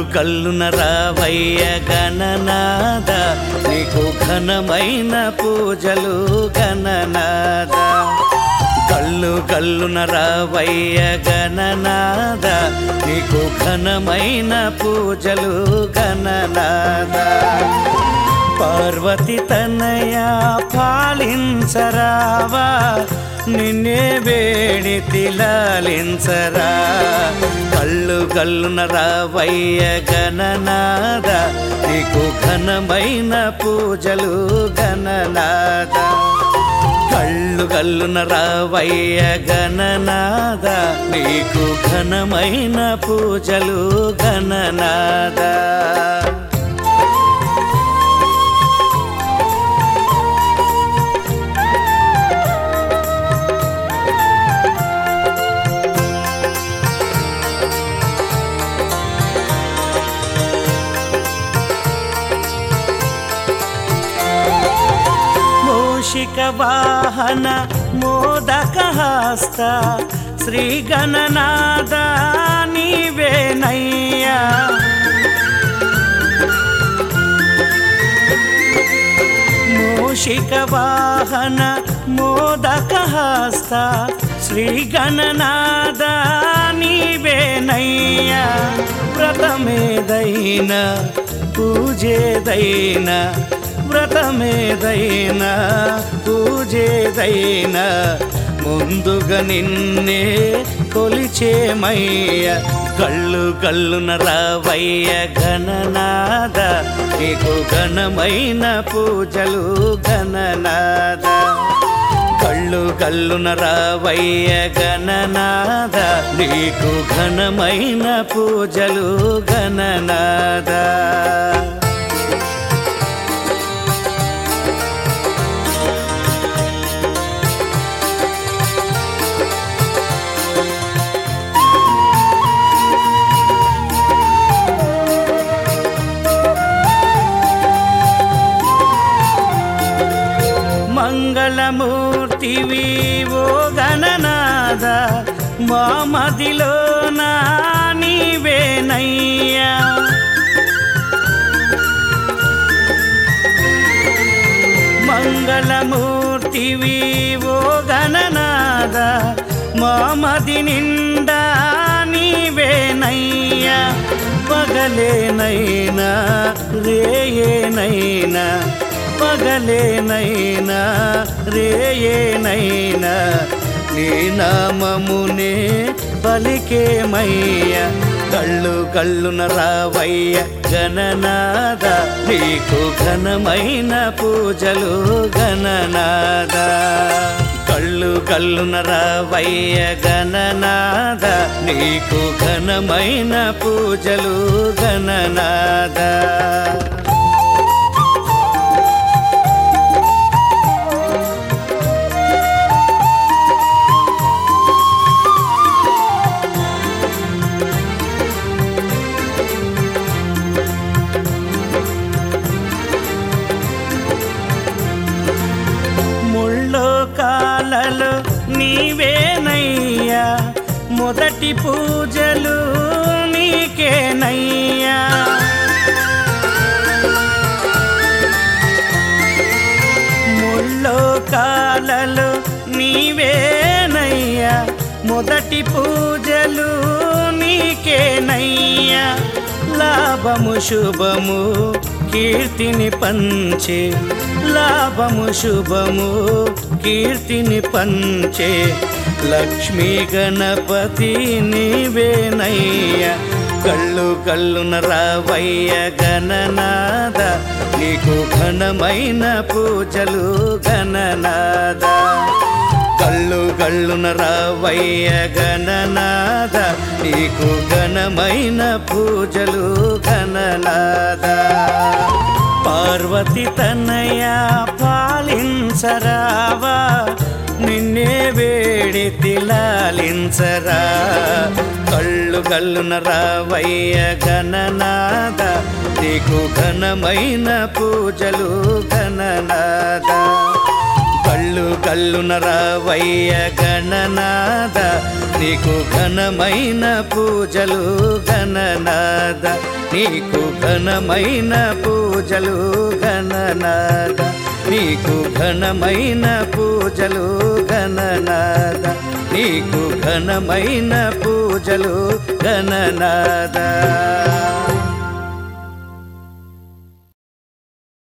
కల్లున రావయ్య గణనాద నీకు ఘనమైన పూజలు గణనాద కళ్ళు కల్లున రావయ్య గణనాద నీకు ఘనమైన పూజలు గణనాద పార్వతి తనయా పాలించరావా నిన్నే వేడి తిలాలించరా కళ్ళు కల్లున రావయ్య గణనాద నీకు ఘనమైన పూజలు గణనాద కళ్ళు కల్లున రావయ్య గణనాద నీకు ఘనమైన పూజలు గణనాద మూషిక వాహన మోదక హస్త శ్రీ గణనాద నీవేనయ్యా మూషిక వాహన మోదక హస్త శ్రీ గణనాద నీవేనయ్యా వ్రతమేదైనా పూజేదైనా వ్రతమేదైనా పూజేదైనా ముందుగా నిన్నే కొలిచేమయ్య కళ్ళు కళ్ళున రావయ్య గణనాద నీకు ఘనమైన పూజలు గణనాద కళ్ళు కళ్ళున రావయ్య గణనాద నీకు ఘనమైన పూజలు గణనాద మంగళమూర్తివి ఓ గణనాద మా మదిలో నా నీవేనయ్యా మంగళమూర్తివి ఓ గణనాద మా మది నిండా నీవేనయ్యా పగలేనైనా రేయేనైనా పగలేనైనా రేయేనైనా నీ నామమునే పలికేమయ్య కళ్ళు కళ్ళున రావయ్య గణనాద నీకు ఘనమైన పూజలు గణనాద కళ్ళు కళ్ళున రావయ్య గణనాద నీకు ఘనమైన పూజలు గణనాద ముళ్ళో కాలలో నీవేనయ్యా మొదటి పూజలు నీకేనయ్యా ముళ్ళో కాలలో నీవేనయ్యా మొదటి పూజలు నీకేనయ్యా లాభము శుభము కీర్తిని పంచే లాభము శుభము కీర్తిని పంచే లక్ష్మీ గణపతి నీవేనయ్య కళ్ళు కళ్ళున రావయ్య గణనాద నీకు ఘనమైన పూజలు గణనాద కళ్ళు కళ్ళున రావయ్య గణనాద నీకు ఘనమైన పూజలు గణనాద పార్వతి తనయా పాలించరావా నిన్నే వేడి తిలాలించరా కళ్ళు కళ్ళున రావయ్య గణనాద నీకు ఘనమైన పూజలు గణనాద కళ్ళు కళ్ళు గల్లున రావయ్య గణనాద నీకు ఘనమైన పూజలు గణనాద నీకు ఘనమైన పూజలు గణనాద నీకు ఘనమైన పూజలు గణనాద నీకు ఘనమైన పూజలు గణనాద